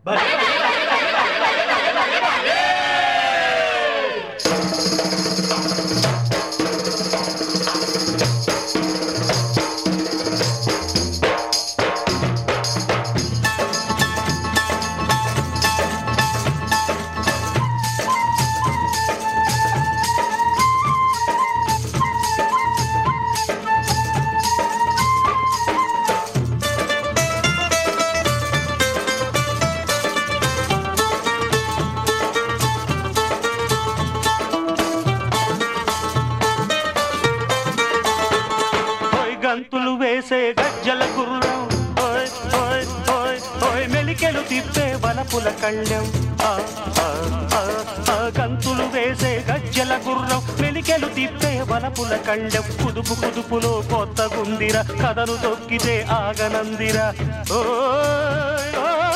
ఓయ్ గంతులు వేసే గజ్జల గుర్రం ఓయ్ ఓయ్ ఓయ్ ఓయ్ మెలికెలు తిప్పే వలపుల కళ్ళెం ఆ, ఆ, ఆ, ఆ, గంతులు వేసే గజ్జల గుర్రం మెలికెలు తిప్పే వలపుల కళ్ళెం కుదుపు కుదుపులో కొత్త గుందిర కథను తొక్కితే ఆగనందిర ఓయ్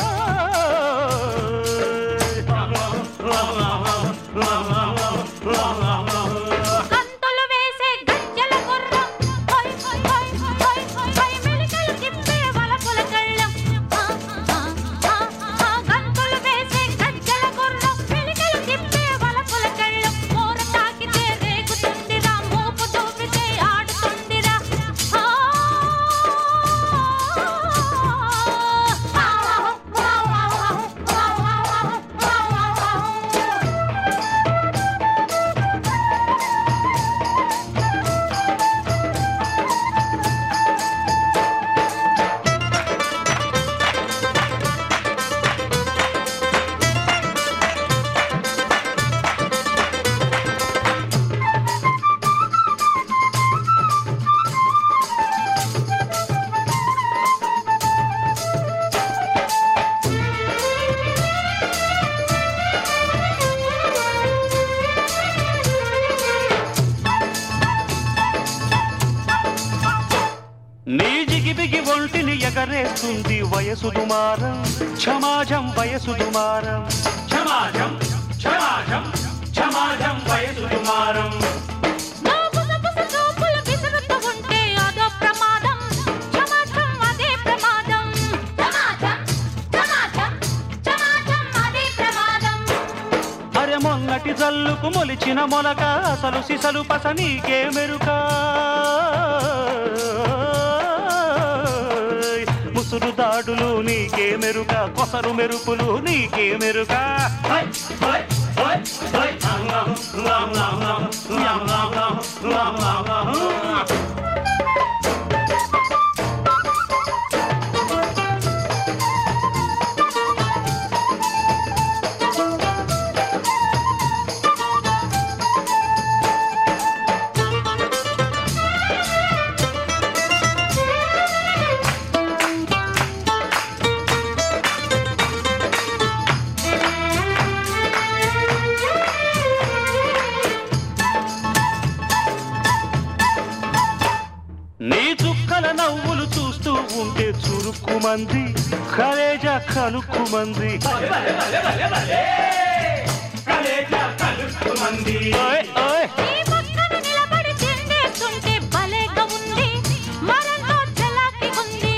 గంతులు వేసే గజ్జల గుర్రం హోయ్ హోయ్ హోయ్ హోయ్ హోయ్ హోయ్ మెలికలు తిప్పే వలపుల కళ్ళం ఆ, ఆ, ఆ, ఆ, గంతులు వేసే గజ్జల గుర్రం మెలికలు తిప్పే వలపుల కళ్ళం మోర తాకితే రేగుతుందిరా మోపు దూపితే ఆడుతుందిరా ఆ, నీ జిగిబిగి ఒంటిని ఎగరేస్తుంది వయసు దుమారం క్షమాజం వయసు దుమారం క్షమాజం క్షమాజం క్షమాజం వయసు దుమారం నోబుసబుస చూపులు విసురుతూ ఉంటే అదో ప్రమాదం చమాచం అదే ప్రమాదం చమాచం చమాచం చమాచం అదే ప్రమాదం అరె మొన్నటి జల్లుకు మొలిచిన మొలక అసలు సిసలు పస నీకే మెరుక ముసురు దాడులు నీకే మెరుక కొసరు మెరుపులు నీకే మెరుక నీ చుక్కల నవ్వులు చూస్తూ ఉంటే చురుక్కుమంది కలేజ కలుక్కుమంది ఓయ్ ఓయ్ నీ పక్కన నిలబడి తిండేస్తుంటే భలేగా ఉంది మరెంతో చలాకీగుంది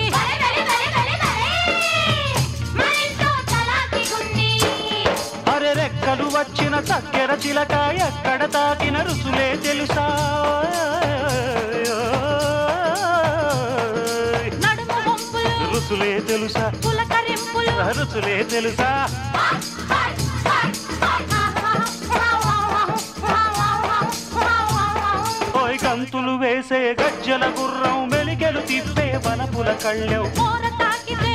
మరెంతో చలాకీగుంది అరె రెక్కలు వచ్చిన చక్కెర చిలక ఎక్కడ తాకిన రుసులే తెలుసా నడుము వంపులు రుసులే తెలుసా పులకరింపులు రుసులే తెలుసా ఓయ్ గంతులు వేసే గజ్జల గుర్రం వెలిగెలు తిప్పే వలపుల కళ్ళెం మోర తాకితే